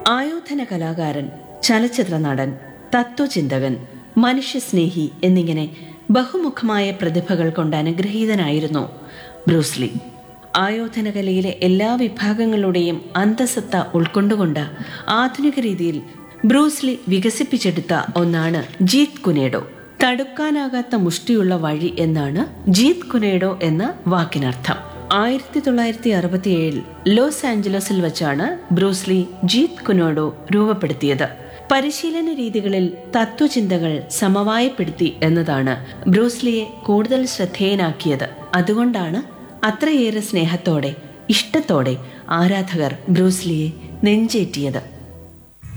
ആയോധന കലാകാരൻ ചലച്ചിത്ര നടൻ തത്വചിന്തകൻ മനുഷ്യസ്നേഹി എന്നിങ്ങനെ ബഹുമുഖമായ പ്രതിഭകൾ കൊണ്ട് അനുഗ്രഹീതനായിരുന്നു ബ്രൂസ്ലി ആയോധന കലയിലെ എല്ലാ വിഭാഗങ്ങളുടെയും അന്തസത്ത ഉൾക്കൊണ്ടുകൊണ്ട് ആധുനിക രീതിയിൽ ബ്രൂസ്ലി വികസിപ്പിച്ചെടുത്ത ഒന്നാണ് ജീത് കുനേഡോ തടുക്കാനാകാത്ത മുഷ്ടിയുള്ള വഴി എന്നാണ് ജീത് കുനേഡോ എന്ന വാക്കിനർത്ഥം ആയിരത്തി തൊള്ളായിരത്തി അറുപത്തിയേഴിൽ ലോസ് ആഞ്ചലസിൽ വെച്ചാണ് ബ്രൂസ്ലി ജീത് കുനോഡോ രൂപപ്പെടുത്തിയത് പരിശീലന രീതികളിൽ തത്വചിന്തകൾ സമവായപ്പെടുത്തി എന്നതാണ് ബ്രൂസ്ലിയെ കൂടുതൽ ശ്രദ്ധേയനാക്കിയത് അതുകൊണ്ടാണ് അത്രയേറെ സ്നേഹത്തോടെ ഇഷ്ടത്തോടെ ആരാധകർ ബ്രൂസ്ലിയെ നെഞ്ചേറ്റിയത്